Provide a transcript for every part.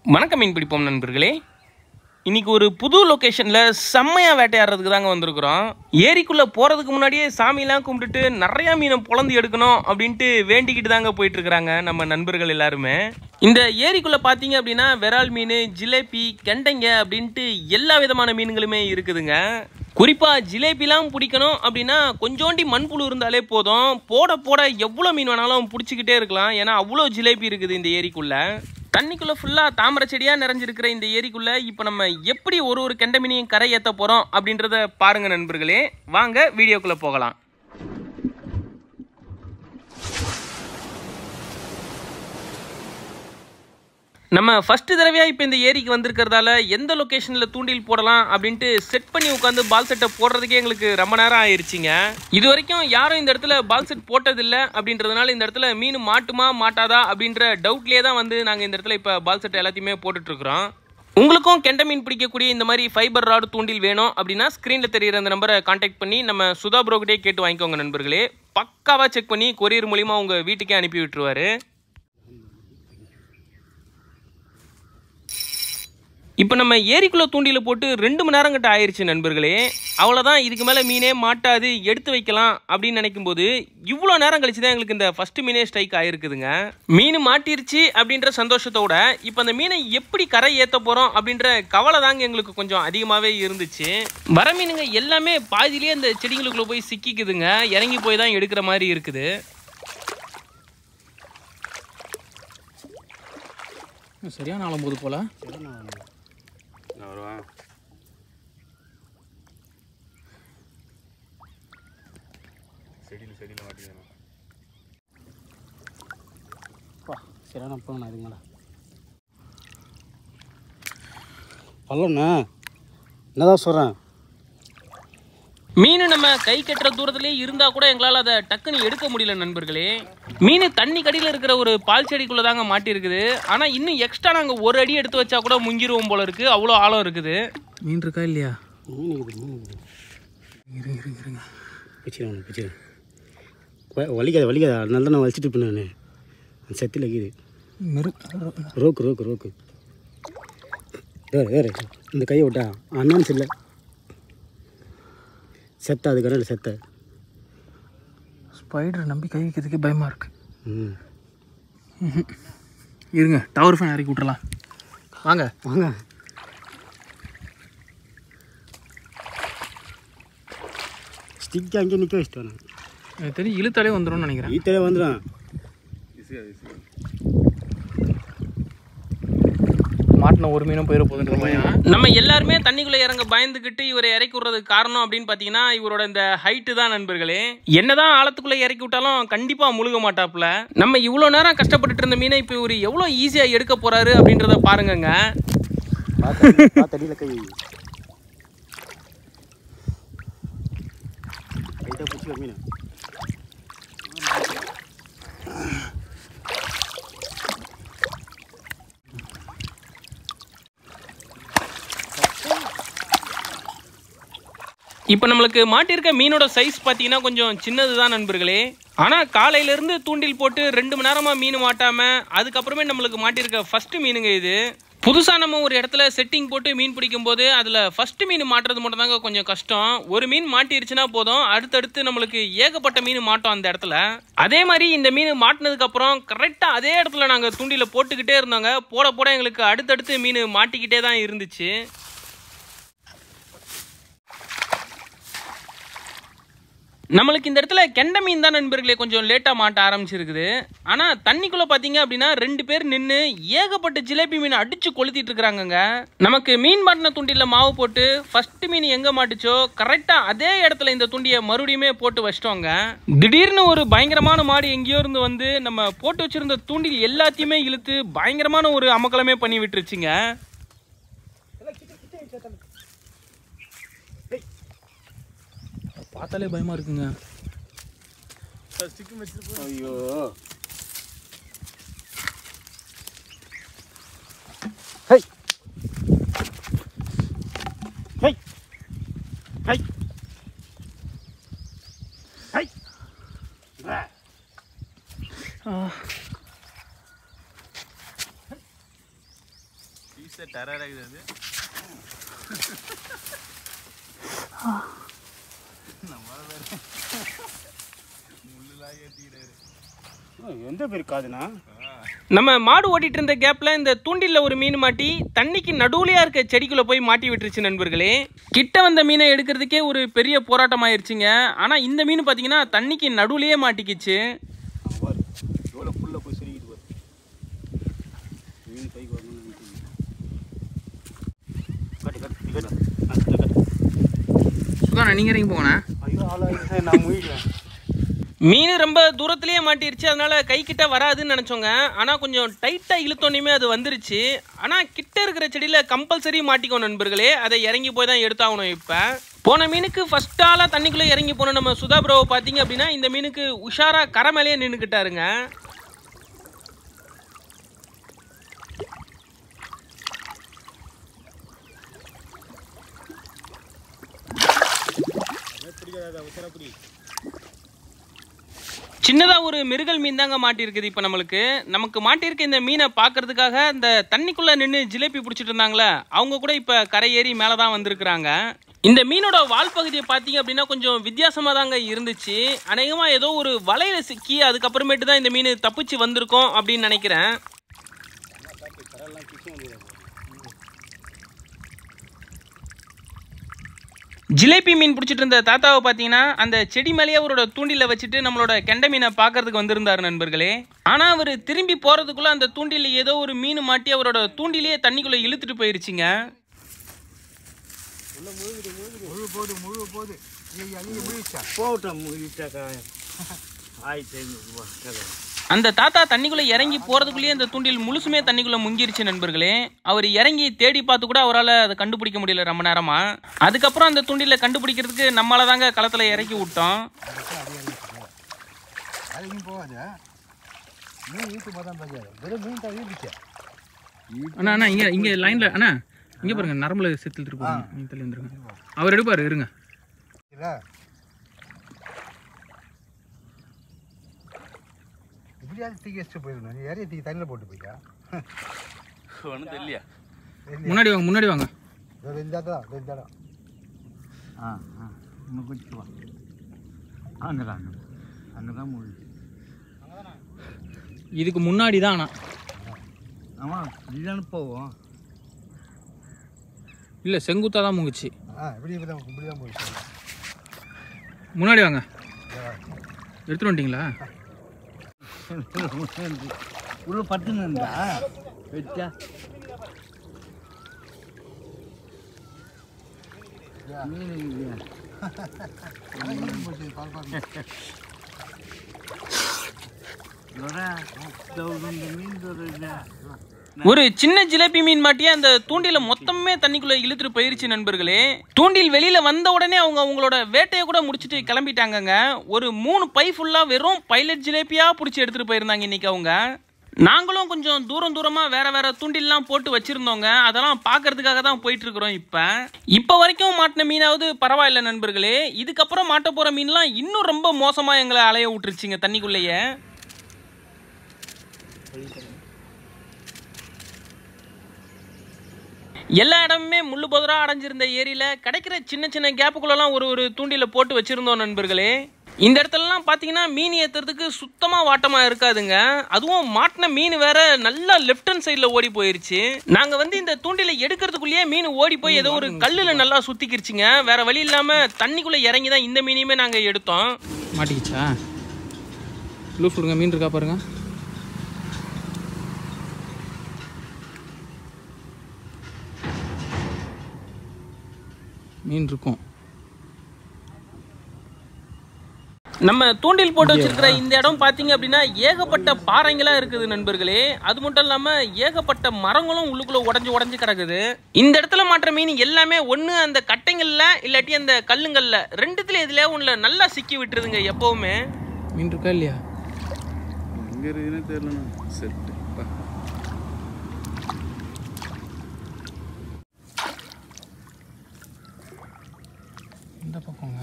வணக்கம் மீன் பிடிப்போம் நண்பர்களே இன்னைக்கு ஒரு புது லொக்கேஷனில் செம்மையாக வேட்டையாடுறதுக்கு தாங்க வந்திருக்கிறோம் ஏரிக்குள்ளே போகிறதுக்கு முன்னாடியே சாமியெல்லாம் கும்பிட்டுட்டு நிறையா மீனை பொழந்து எடுக்கணும் அப்படின்ட்டு வேண்டிக்கிட்டு தாங்க போயிட்டு இருக்கிறாங்க நம்ம நண்பர்கள் எல்லாருமே இந்த ஏரிக்குள்ளே பார்த்தீங்க அப்படின்னா விரால் மீன் ஜிலேபி கெண்டைங்க அப்படின்ட்டு எல்லா விதமான மீன்களுமே இருக்குதுங்க குறிப்பாக ஜிலேபிலாம் பிடிக்கணும் அப்படின்னா கொஞ்சோண்டி மண்புழு இருந்தாலே போதும் போட போட எவ்வளோ மீன் வேணாலும் பிடிச்சிக்கிட்டே இருக்கலாம் ஏன்னா அவ்வளோ ஜிலேபி இருக்குது இந்த ஏரிக்குள்ளே தண்ணிக்குள்ள ஃபுல்லா தாமரை செடியா நிறைஞ்சிருக்கிற இந்த ஏரிக்குள்ள இப்போ நம்ம எப்படி ஒரு ஒரு கெண்ட மீனையும் கரை ஏத்த போறோம் அப்படின்றத பாருங்க நண்பர்களே வாங்க வீடியோக்குள்ள போகலாம் நம்ம ஃபர்ஸ்ட் தடவையா இப்போ இந்த ஏரிக்கு வந்திருக்கிறதால எந்த லொகேஷனில் தூண்டில் போடலாம் அப்படின்ட்டு செட் பண்ணி உட்காந்து பால் செட்டை போடுறதுக்கே எங்களுக்கு ரொம்ப நேரம் ஆயிருச்சுங்க இது வரைக்கும் யாரும் இந்த இடத்துல பால் செட் போட்டதில்லை அப்படின்றதுனால இந்த இடத்துல மீன் மாட்டுமா மாட்டாதா அப்படின்ற டவுட்லேயே தான் வந்து நாங்கள் இந்த இடத்துல இப்போ பால் செட்டை எல்லாத்தையுமே போட்டுட்ருக்குறோம் உங்களுக்கும் கெண்ட மீன் பிடிக்கக்கூடிய இந்த மாதிரி ஃபைபர் ராடு தூண்டில் வேணும் அப்படின்னா ஸ்க்ரீனில் தெரியிற அந்த நம்பரை காண்டாக்ட் பண்ணி நம்ம சுதா ப்ரோக்கிட்டே கேட்டு வாங்கிக்கோங்க நண்பர்களே பக்காவாக செக் பண்ணி கொரியர் மூலிமா உங்கள் வீட்டுக்கே அனுப்பி விட்டுருவாரு இப்போ நம்ம ஏரிக்குள்ளே தூண்டில போட்டு ரெண்டு மணி நேரம் கிட்ட ஆயிருச்சு நண்பர்களே அவ்வளோதான் இதுக்கு மேலே மீனே மாட்டாது எடுத்து வைக்கலாம் அப்படின்னு நினைக்கும் போது இவ்வளோ நேரம் கழிச்சு தான் எங்களுக்கு இந்த ஃபர்ஸ்ட் மீனே ஸ்ட்ரைக் ஆயிருக்குதுங்க மீன் மாட்டிருச்சு அப்படின்ற சந்தோஷத்தோட இப்போ அந்த மீனை எப்படி கரை ஏற்ற போகிறோம் அப்படின்ற கவலை தாங்க எங்களுக்கு கொஞ்சம் அதிகமாகவே இருந்துச்சு வர மீனுங்க எல்லாமே பாதியிலேயே அந்த செடிங்களுக்குள்ளே போய் சிக்கிக்குதுங்க இறங்கி போய் தான் எடுக்கிற மாதிரி இருக்குது சரியான ஆளும் போது போல பா சரியான போகணும் இதுக்கு மேலே பல்லண்ணா என்னதான் சொல்கிறேன் மீன் நம்ம கை கட்டுற தூரத்திலே இருந்தா கூட எங்களால் அதை டக்குன்னு எடுக்க முடியல நண்பர்களே மீன் தண்ணி கடியில் இருக்கிற ஒரு பால் செடிக்குள்ள தாங்க மாட்டியிருக்குது ஆனால் இன்னும் எக்ஸ்ட்ரா நாங்கள் ஒரு அடி எடுத்து வச்சா கூட முங்கிருவோம் போல இருக்கு அவ்வளோ ஆழம் இருக்குது மீன் இருக்கா இல்லையா மீன் இருக்குது மீன் இருக்குது இருங்க இருங்க இருங்க பிச்சிடும் பிச்சிடும் வலிக்காத வலிக்காத அதனால தான் நான் வலிச்சிட்டு இருப்பேன் நான் செத்தில் இருக்குது மெரு ரோக்கு ரோக்கு ரோக்கு வேறு வேறு இந்த கையை விட்டா அண்ணான்னு இல்லை செத்த அது கடல் செத்த ஸ்பைடர் நம்பி கை வைக்கிறதுக்கே பயமாக இருக்கு ம் இருங்க டவர் ஃபேன் இறக்கி விட்றலாம் வாங்க வாங்க ஸ்டிக் அங்கேயே நிற்க வச்சுட்டேன் நான் எனக்கு தெரிஞ்சு இழுத்தாலே வந்துடும்னு நினைக்கிறேன் வீட்டிலே வந்துடும் மாட்டின ஒரு மீனும் போயிட போகுதுன்ற பையன் நம்ம எல்லாருமே தண்ணிக்குள்ள இறங்க பயந்துக்கிட்டு இவரை இறக்கி விடுறதுக்கு காரணம் அப்படின்னு பார்த்தீங்கன்னா இவரோட இந்த ஹைட்டு தான் நண்பர்களே என்னதான் ஆழத்துக்குள்ள இறக்கி விட்டாலும் கண்டிப்பா முழுக மாட்டாப்புல நம்ம இவ்வளோ நேரம் கஷ்டப்பட்டுட்டு இருந்த மீனை இப்போ இவர் எவ்வளோ ஈஸியா எடுக்க போறாரு அப்படின்றத பாருங்கங்க பார்த்து பார்த்தடியில் கை லைட்டாக பிடிச்சிக்க மீன் இப்போ நம்மளுக்கு மாட்டியிருக்க மீனோட சைஸ் பார்த்தீங்கன்னா கொஞ்சம் சின்னது தான் நண்பர்களே ஆனால் காலையிலேருந்து தூண்டில் போட்டு ரெண்டு மணி நேரமாக மீன் மாட்டாம அதுக்கப்புறமே நம்மளுக்கு மாட்டியிருக்க ஃபர்ஸ்ட் மீனுங்க இது புதுசாக நம்ம ஒரு இடத்துல செட்டிங் போட்டு மீன் பிடிக்கும் போது அதில் ஃபர்ஸ்ட் மீன் மாட்டுறது மட்டும் தாங்க கொஞ்சம் கஷ்டம் ஒரு மீன் மாட்டிருச்சுன்னா போதும் அடுத்தடுத்து நம்மளுக்கு ஏகப்பட்ட மீன் மாட்டோம் அந்த இடத்துல அதே மாதிரி இந்த மீன் மாட்டினதுக்கு அப்புறம் கரெக்டாக அதே இடத்துல நாங்கள் தூண்டில போட்டுக்கிட்டே இருந்தோங்க போட போட எங்களுக்கு அடுத்தடுத்து மீன் மாட்டிக்கிட்டே தான் இருந்துச்சு நம்மளுக்கு இந்த இடத்துல கெண்ட மீன் தான் நண்பர்களே கொஞ்சம் லேட்டாக மாட்ட ஆரம்பிச்சிருக்குது ஆனால் தண்ணிக்குள்ளே பார்த்தீங்க அப்படின்னா ரெண்டு பேர் நின்று ஏகப்பட்ட ஜிலேபி மீன் அடித்து கொளுத்திட்டு இருக்கிறாங்கங்க நமக்கு மீன் மாட்டின துண்டியில் மாவு போட்டு ஃபர்ஸ்ட் மீன் எங்கே மாட்டுச்சோ கரெக்டாக அதே இடத்துல இந்த துண்டியை மறுபடியுமே போட்டு வச்சிட்டோங்க திடீர்னு ஒரு பயங்கரமான மாடு எங்கேயோ இருந்து வந்து நம்ம போட்டு வச்சிருந்த தூண்டில் எல்லாத்தையுமே இழுத்து பயங்கரமான ஒரு அமக்கலமே பண்ணி விட்டுருச்சுங்க பார்த்தாலே பயமாக இருக்குங்க ஐயோ ஹை ஹை ஹை ஹை எந்த பேர் காதுனா நம்ம மாடு ஓட்டிட்டு இருந்த கேப்ல இந்த தூண்டில்ல ஒரு மீன் மாட்டி தண்ணிக்கு நடுவுலையா இருக்க செடிக்குள்ள போய் மாட்டி விட்டுருச்சு நண்பர்களே கிட்ட வந்த மீனை எடுக்கிறதுக்கே ஒரு பெரிய போராட்டம் ஆயிருச்சுங்க ஆனா இந்த மீன் பாத்தீங்கன்னா தண்ணிக்கு நடுவுலயே மாட்டிக்கிச்சு பாரு எவ்வளோ ஃபுல்லாக போய் சரிக்கிட்டு பாரு மீன் கைக்கு வரணும்னு நினைக்கிறீங்க கட்டு கட்டு நீ கட்டு ஆ, கட்டு கட்டு சுதானா நீங்க இறங்கி போங்கண்ணா ஐயோ ஆளா நான் முழிக்கிறேன் மீன் ரொம்ப தூரத்திலேயே மாட்டிருச்சு அதனால கை கிட்ட வராதுன்னு நினைச்சோங்க ஆனா கொஞ்சம் டைட்டா இழுத்தோனையுமே அது வந்துருச்சு ஆனா கிட்ட இருக்கிற செடியில கம்பல்சரி மாட்டிக்கோ நண்பர்களே அதை இறங்கி போய் தான் எடுத்தாகணும் இப்ப போன மீனுக்கு ஃபர்ஸ்ட் ஆளா தண்ணிக்குள்ள இறங்கி போன நம்ம சுதா ப்ரோவை பாத்தீங்க அப்படின்னா இந்த மீனுக்கு உஷாரா கரை மேலேயே நின்றுக்கிட்டாருங்க பிடிக்காத உத்தர பிடி சின்னதா ஒரு மிருகல் மீன் தாங்க மாட்டியிருக்குது இப்போ நம்மளுக்கு நமக்கு மாட்டியிருக்க இந்த மீனை பார்க்கறதுக்காக இந்த தண்ணிக்குள்ள நின்று ஜிலேபி பிடிச்சிட்டு இருந்தாங்களே அவங்க கூட இப்போ கரை ஏறி மேலே தான் வந்திருக்கிறாங்க இந்த மீனோட வால் பகுதியை பார்த்தீங்க அப்படின்னா கொஞ்சம் வித்தியாசமாக தாங்க இருந்துச்சு அநேகமாக ஏதோ ஒரு வலையில சிக்கி அதுக்கப்புறமேட்டு தான் இந்த மீன் தப்பிச்சு வந்திருக்கோம் அப்படின்னு நினைக்கிறேன் கரெல்லாம் கிச்சு வந்துடுறாரு ஜிலேபி மீன் பிடிச்சிட்டு இருந்த தாத்தாவை பார்த்தீங்கன்னா அந்த செடி மேலேயே அவரோட தூண்டில வச்சுட்டு நம்மளோட கெண்டை மீனை பார்க்கறதுக்கு வந்திருந்தாரு நண்பர்களே ஆனா அவர் திரும்பி போறதுக்குள்ள அந்த தூண்டில ஏதோ ஒரு மீன் மாட்டி அவரோட தூண்டிலேயே தண்ணிக்குள்ள இழுத்துட்டு போயிருச்சுங்க முழு போது முழு போது அங்கே முழிச்சா போகட்டும் முழிச்சாக்கா ஆயிரத்தி ஐநூறுரூவா அந்த தாத்தா தண்ணிக்குள்ள இறங்கி போறதுக்குள்ளேயே அந்த தூண்டில் முழுசுமே தண்ணிக்குள்ள முங்கிருச்சு நண்பர்களே அவர் இறங்கி தேடி பார்த்து கூட அவரால் அதை கண்டுபிடிக்க முடியல ரொம்ப நேரமா அதுக்கப்புறம் அந்த தூண்டில கண்டுபிடிக்கிறதுக்கு நம்மளால தாங்க களத்துல இறக்கி விட்டோம் அது இங்கே போகாது மீன் ஈட்டு பார்த்தா பார்க்காது வெறும் மீன் தான் ஈட்டுச்சு அண்ணா அண்ணா இங்கே இங்கே லைனில் அண்ணா இங்கே பாருங்க நரம்புல செத்து இருப்பாங்க நீங்கள் தள்ளி வந்துருங்க அவர் எடுப்பார் இருங்க இல்லை இப்படியாவது தூக்கி வச்சுட்டு போயிடணும் நீ இறைய தூக்கி தண்ணியில் போட்டு போய்க்கா ஒன்றும் தெரியல முன்னாடி வாங்க முன்னாடி வாங்க வெந்தாதான் வெந்தாதான் ஆ ஆ இன்னும் குடிச்சு வா அங்கே தான் அங்கே தான் முழுச்சு இதுக்கு முன்னாடி தான் அண்ணா ஆமாம் இதுதானே போவோம் இல்லை செங்குத்தாக தான் முங்குச்சு ஆ இப்படி இப்படி தான் இப்படி தான் போயிடுச்சு முன்னாடி வாங்க எடுத்துட்டு வந்துட்டீங்களா உள்ள பட்டுன்னு இருந்தா வச்சா மீன் இல்லையா மீன் ஒரு சின்ன ஜிலேபி மீன் மாட்டியே அந்த தூண்டில மொத்தமே தண்ணிக்குள்ள இழுத்துட்டு போயிருச்சு நண்பர்களே தூண்டில் வெளியில வந்த உடனே அவங்க அவங்களோட வேட்டையை கூட முடிச்சுட்டு கிளம்பிட்டாங்கங்க ஒரு மூணு பை ஃபுல்லா வெறும் பைலட் ஜிலேபியா பிடிச்சி எடுத்துட்டு போயிருந்தாங்க இன்னைக்கு அவங்க நாங்களும் கொஞ்சம் தூரம் தூரமா வேற வேற தூண்டில்லாம் போட்டு வச்சிருந்தோங்க அதெல்லாம் பார்க்கறதுக்காக தான் போயிட்டு இருக்கிறோம் இப்ப இப்ப வரைக்கும் மாட்டின மீனாவது பரவாயில்ல நண்பர்களே இதுக்கப்புறம் மாட்ட போற மீன்லாம் இன்னும் ரொம்ப மோசமா எங்களை அலைய விட்டுருச்சுங்க தண்ணிக்குள்ளேயே எல்லா இடமுமே முள்ளு புதரா அடைஞ்சிருந்த ஏரியில கிடைக்கிற சின்ன சின்ன கேப்புக்குள்ளலாம் ஒரு ஒரு தூண்டில போட்டு வச்சிருந்தோம் நண்பர்களே இந்த இடத்துலலாம் பார்த்தீங்கன்னா மீன் ஏத்துறதுக்கு சுத்தமா வாட்டமா இருக்காதுங்க அதுவும் மாட்டின மீன் வேற நல்லா லெஃப்ட் ஹேண்ட் சைடில் ஓடி போயிருச்சு நாங்க வந்து இந்த தூண்டில எடுக்கிறதுக்குள்ளேயே மீன் ஓடி போய் ஏதோ ஒரு கல்லுல நல்லா சுத்திக்கிருச்சுங்க வேற வழி இல்லாம தண்ணிக்குள்ள இறங்கி தான் இந்த மீனையுமே நாங்க எடுத்தோம் மாட்டிக்கிச்சா லூஸ் விடுங்க மீன் இருக்கா பாருங்க மீன் இருக்கும் நம்ம தூண்டில் போட்டு வச்சிருக்கிற இந்த இடம் பாத்தீங்க அப்படின்னா ஏகப்பட்ட பாறைங்களா இருக்குது நண்பர்களே அது மட்டும் இல்லாம ஏகப்பட்ட மரங்களும் உள்ளுக்குள்ள உடஞ்சு உடஞ்சு கிடக்குது இந்த இடத்துல மாட்டுற மீன் எல்லாமே ஒண்ணு அந்த கட்டைங்கள்ல இல்லாட்டி அந்த கல்லுங்கள்ல ரெண்டுத்துல எதுலயா ஒண்ணுல நல்லா சிக்கி விட்டுருதுங்க எப்பவுமே மீன் இருக்கா இல்லையா எங்கே இருக்குதுன்னு தெரியலண்ணா செட்டு இந்த பக்கங்க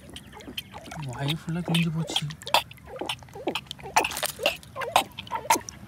வாய் ஃபுல்லாக கிழிஞ்சு போச்சு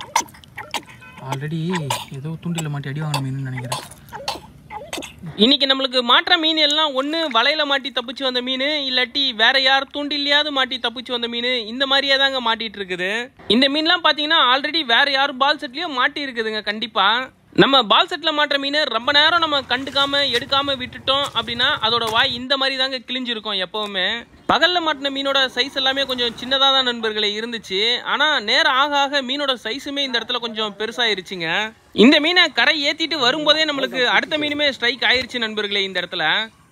ஆல்ரெடி ஏதோ தூண்டில மாட்டி அடி வாங்கின மீன் நினைக்கிறேன் இன்னைக்கு நம்மளுக்கு மாற்ற மீன் எல்லாம் ஒன்று வலையில மாட்டி தப்பிச்சு வந்த மீன் இல்லாட்டி வேற யார் தூண்டிலையாவது மாட்டி தப்பிச்சு வந்த மீன் இந்த மாதிரியே தாங்க மாட்டிட்டு இருக்குது இந்த மீன்லாம் பார்த்தீங்கன்னா ஆல்ரெடி வேற யார் பால் செட்லயும் மாட்டி இருக்குதுங்க கண்டிப்பா நம்ம பால் செட்டில் மாட்டுற மீன் ரொம்ப நேரம் நம்ம கண்டுக்காம எடுக்காம விட்டுட்டோம் அப்படின்னா அதோட வாய் இந்த மாதிரி தாங்க கிழிஞ்சிருக்கும் எப்பவுமே பகல்ல மாட்டின மீனோட சைஸ் எல்லாமே கொஞ்சம் சின்னதாக தான் நண்பர்களே இருந்துச்சு ஆனால் நேரம் ஆக ஆக மீனோட சைஸுமே இந்த இடத்துல கொஞ்சம் பெருசாயிருச்சுங்க இந்த மீனை கரை ஏத்திட்டு வரும்போதே நம்மளுக்கு அடுத்த மீனுமே ஸ்ட்ரைக் ஆயிருச்சு நண்பர்களே இந்த இடத்துல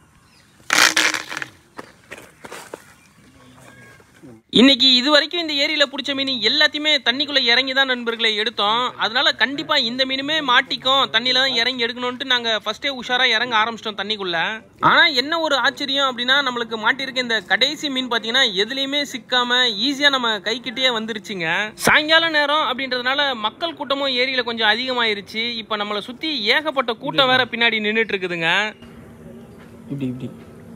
இன்னைக்கு இது வரைக்கும் இந்த ஏரியில பிடிச்ச மீன் எல்லாத்தையுமே தண்ணிக்குள்ள இறங்கி தான் நண்பர்களை எடுத்தோம் அதனால கண்டிப்பா இந்த மீனுமே மாட்டிக்கும் தண்ணியில தான் இறங்கி எடுக்கணும்ட்டு நாங்க ஃபர்ஸ்டே உஷாரா இறங்க ஆரம்பிச்சிட்டோம் தண்ணிக்குள்ள ஆனா என்ன ஒரு ஆச்சரியம் அப்படின்னா நம்மளுக்கு மாட்டிருக்க இந்த கடைசி மீன் பாத்தீங்கன்னா எதுலயுமே சிக்காம ஈஸியா நம்ம கைக்கிட்டே வந்துருச்சுங்க சாயங்கால நேரம் அப்படின்றதுனால மக்கள் கூட்டமும் ஏரியில கொஞ்சம் அதிகமாயிருச்சு இப்ப நம்மளை சுத்தி ஏகப்பட்ட கூட்டம் வேற பின்னாடி நின்றுட்டு இருக்குதுங்க இப்படி இப்படி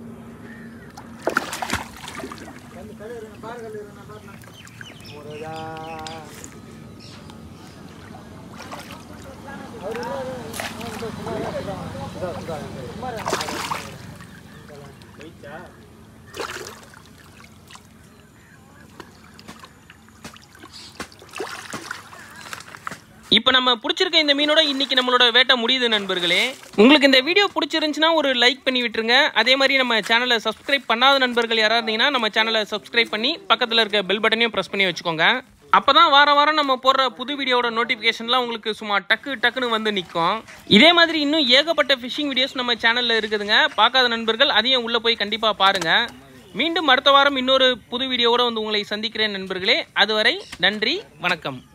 இப்போ நம்ம பிடிச்சிருக்க இந்த மீனோட இன்னைக்கு நம்மளோட வேட்டை முடியுது நண்பர்களே உங்களுக்கு இந்த வீடியோ பிடிச்சிருந்துச்சுன்னா ஒரு லைக் பண்ணி விட்டுருங்க அதே மாதிரி நம்ம சேனலை சப்ஸ்கிரைப் பண்ணாத நண்பர்கள் யாராவது இருந்தீங்கன்னா நம்ம சேனலை சப்ஸ்கிரைப் பண்ணி பக்கத்தில் இருக்க பெல் பட்டனையும் ப்ரெஸ் பண்ணி வச்சுக்கோங்க அப்பதான் வாரம் வாரம் நம்ம போடுற புது வீடியோவோட நோட்டிஃபிகேஷன்லாம் உங்களுக்கு சும்மா டக்கு டக்குன்னு வந்து நிற்கும் இதே மாதிரி இன்னும் ஏகப்பட்ட ஃபிஷிங் வீடியோஸ் நம்ம சேனலில் இருக்குதுங்க பார்க்காத நண்பர்கள் அதையும் உள்ளே போய் கண்டிப்பாக பாருங்க மீண்டும் அடுத்த வாரம் இன்னொரு புது வீடியோவோட வந்து உங்களை சந்திக்கிறேன் நண்பர்களே அதுவரை நன்றி வணக்கம்